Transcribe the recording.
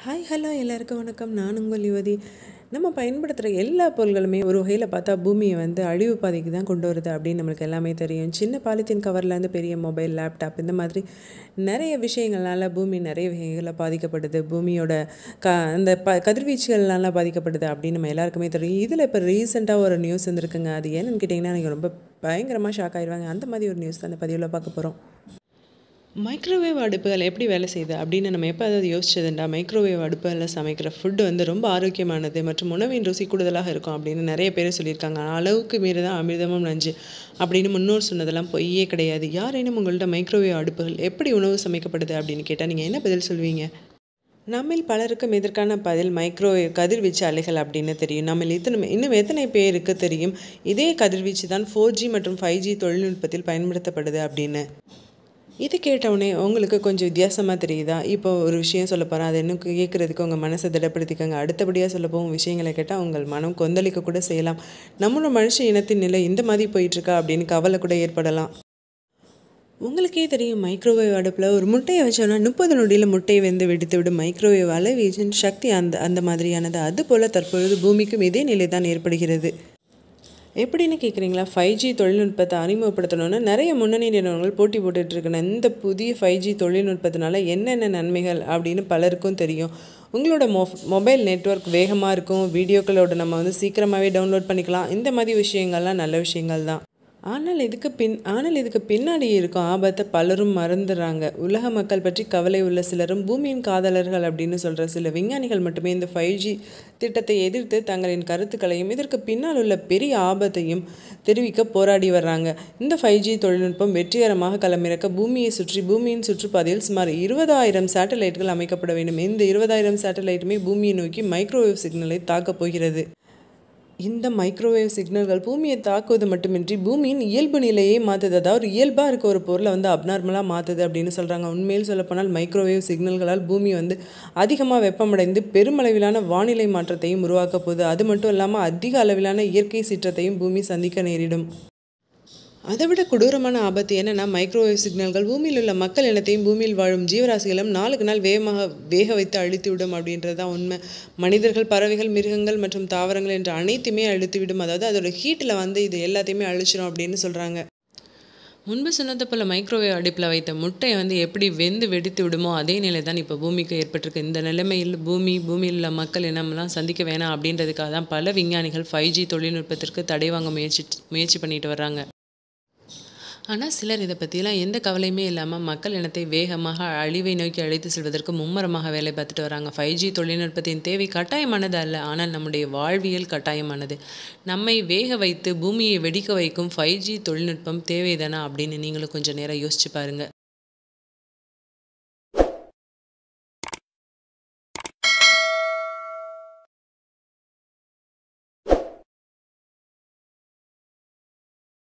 hi hello எல்லாருக்கும் வணக்கம் நான் உங்கள் யுவதி நம்ம பயன்படுத்துகிற எல்லா பொருள்களுமே ஒரு வகையில் பார்த்தா பூமியை வந்து அழிவு பாதைக்கு தான் கொண்டு வருது அப்படின்னு நம்மளுக்கு எல்லாமே தெரியும் சின்ன பாலித்தீன் கவர்லேருந்து பெரிய மொபைல் லேப்டாப் இந்த மாதிரி நிறைய விஷயங்கள்னால பூமி நிறைய வகைகளில் பாதிக்கப்படுது பூமியோட க அந்த ப கதிர்வீச்சுகள்னால பாதிக்கப்படுது அப்படின்னு நம்ம எல்லாருக்குமே தெரியும் இதில் இப்போ ரீசெண்டாக ஒரு நியூஸ் வந்துருக்குங்க அது ஏன்னு கேட்டிங்கன்னா நீங்கள் ரொம்ப பயங்கரமாக ஷாக் ஆயிடுவாங்க அந்த மாதிரி ஒரு நியூஸ் தான் இந்த பதிவில் பார்க்க போகிறோம் மைக்ரோவேவ் அடுப்புகள் எப்படி வேலை செய்யுது அப்படின்னு நம்ம எப்போ அதாவது யோசிச்சதுண்டா மைக்ரோவேவ் அடுப்புகளில் சமைக்கிற ஃபுட்டு வந்து ரொம்ப ஆரோக்கியமானது மற்றும் உணவின் ருசி கூடுதலாக இருக்கும் அப்படின்னு நிறைய பேர் சொல்லியிருக்காங்க ஆனால் அளவுக்கு மீறி தான் அமிர்தமும் நஞ்சு அப்படின்னு முன்னோர் சொன்னதெல்லாம் பொய்யே கிடையாது யாரேனும் உங்கள்கிட்ட மைக்ரோவேவ் அடுப்புகள் எப்படி உணவு சமைக்கப்படுது அப்படின்னு கேட்டால் நீங்கள் என்ன பதில் சொல்வீங்க நம்மில் பலருக்கும் இதற்கான பதில் மைக்ரோவேவ் கதிர்வீச்சு அலைகள் அப்படின்னு தெரியும் நம்மில் இத்தனை இன்னும் எத்தனை பேருக்கு தெரியும் இதே கதிர்வீச்சு தான் ஃபோர் ஜி மற்றும் ஃபைவ் ஜி தொழில்நுட்பத்தில் பயன்படுத்தப்படுது அப்படின்னு இது கேட்டவுடனே உங்களுக்கு கொஞ்சம் வித்தியாசமாக தெரியுதா இப்போ ஒரு விஷயம் சொல்ல போகிறேன் அதை இன்னும் கேட்குறதுக்கு உங்கள் மனசை திடப்படுத்திக்கோங்க அடுத்தபடியாக சொல்ல போகும் விஷயங்களை கேட்டால் உங்கள் மனம் கொந்தளிக்க கூட செய்யலாம் நம்மளோட மனுஷ இனத்தின் நிலை இந்த மாதிரி போயிட்டுருக்கா அப்படின்னு கவலை கூட ஏற்படலாம் உங்களுக்கே தெரியும் மைக்ரோவேவ் அடுப்பில் ஒரு முட்டையை வச்சோன்னா முப்பது நொடியில் முட்டையை வெந்து வெடித்து விடும் மைக்ரோவேவ் அலைவீச்சின் சக்தி அந்த அந்த மாதிரியானது அதுபோல் தற்பொழுது பூமிக்கும் இதே நிலை தான் ஏற்படுகிறது எப்படின்னு கேட்குறீங்களா ஃபைவ் ஜி தொழில்நுட்பத்தை அறிமுகப்படுத்தணும்னு நிறைய முன்னணி நிறுவனங்கள் போட்டி போட்டுட்ருக்கணும் இந்த புதிய ஃபைவ் ஜி தொழில்நுட்பத்தினால என்னென்ன நன்மைகள் அப்படின்னு பலருக்கும் தெரியும் உங்களோட மொ மொபைல் நெட்ஒர்க் வேகமாக இருக்கும் வீடியோக்களோட நம்ம வந்து சீக்கிரமாகவே டவுன்லோட் பண்ணிக்கலாம் இந்த மாதிரி விஷயங்கள்லாம் நல்ல விஷயங்கள் தான் ஆனால் இதுக்கு பின் ஆனால் இதுக்கு பின்னாடி இருக்கும் ஆபத்தை பலரும் மறந்துடுறாங்க உலக மக்கள் பற்றி கவலை உள்ள சிலரும் பூமியின் காதலர்கள் அப்படின்னு சொல்கிற சில விஞ்ஞானிகள் மட்டுமே இந்த ஃபைவ் ஜி திட்டத்தை எதிர்த்து தங்களின் கருத்துக்களையும் இதற்கு பின்னால் உள்ள பெரிய ஆபத்தையும் தெரிவிக்க போராடி வர்றாங்க இந்த ஃபைவ் ஜி தொழில்நுட்பம் வெற்றிகரமாக களமிறக்க பூமியை சுற்றி பூமியின் சுற்றுப்பாதையில் சுமார் இருபதாயிரம் சேட்டலைட்கள் அமைக்கப்பட வேண்டும் இந்த இருபதாயிரம் சேட்டலைட்டுமே பூமியை நோக்கி மைக்ரோவேவ் சிக்னலை தாக்கப் போகிறது இந்த மைக்ரோவேவ் சிக்னல்கள் பூமியை தாக்குவது மட்டுமின்றி பூமியின் இயல்பு நிலையை மாற்றுது அதாவது இயல்பாக இருக்க ஒரு பொருளை வந்து அப்நார்மலாக மாற்றுது அப்படின்னு சொல்கிறாங்க உண்மையில் சொல்லப்போனால் மைக்ரோவேவ் சிக்னல்களால் பூமி வந்து அதிகமாக வெப்பமடைந்து பெருமளவிலான வானிலை மாற்றத்தையும் உருவாக்க போகுது அது மட்டும் இல்லாமல் அதிக அளவிலான இயற்கை சீற்றத்தையும் பூமி சந்திக்க நேரிடும் அதை விட கொடூரமான ஆபத்து என்னென்னா மைக்ரோவேவ் சிக்னல்கள் பூமியில் உள்ள மக்கள் இனத்தையும் பூமியில் வாழும் ஜீவராசிகளும் நாளுக்கு நாள் வேகமாக வேக வைத்து அழித்துவிடும் அப்படின்றது தான் உண்மை மனிதர்கள் பறவைகள் மிருகங்கள் மற்றும் தாவரங்கள் என்ற அனைத்துமே அழித்துவிடும் அதாவது அதோட ஹீட்டில் வந்து இது எல்லாத்தையுமே அழிச்சிடும் அப்படின்னு சொல்கிறாங்க முன்பு சொன்னது போல் மைக்ரோவேவ் அடுப்பில் வைத்த முட்டையை வந்து எப்படி வெந்து வெடித்து விடுமோ அதே நிலை தான் இப்போ பூமிக்கு ஏற்பட்டிருக்கு இந்த நிலைமையில் பூமி பூமியில் உள்ள மக்கள் இனமெல்லாம் சந்திக்க வேணாம் அப்படின்றதுக்காக தான் பல விஞ்ஞானிகள் ஃபைவ் ஜி தொழில்நுட்பத்திற்கு தடை வாங்க முயற்சி முயற்சி பண்ணிட்டு வர்றாங்க ஆனால் சிலர் இதை பற்றிலாம் எந்த கவலையுமே இல்லாமல் மக்கள் இனத்தை வேகமாக அழிவை நோக்கி அழைத்து செல்வதற்கு மும்மரமாக வேலை பார்த்துட்டு வராங்க ஃபைவ் ஜி தொழில்நுட்பத்தின் தேவை கட்டாயமானது அல்ல ஆனால் நம்முடைய வாழ்வியல் கட்டாயமானது நம்மை வேக வைத்து பூமியை வெடிக்க வைக்கும் ஃபைவ் ஜி தொழில்நுட்பம் தேவைதானா அப்படின்னு நீங்களும் கொஞ்சம் நேரம் யோசிச்சு பாருங்கள்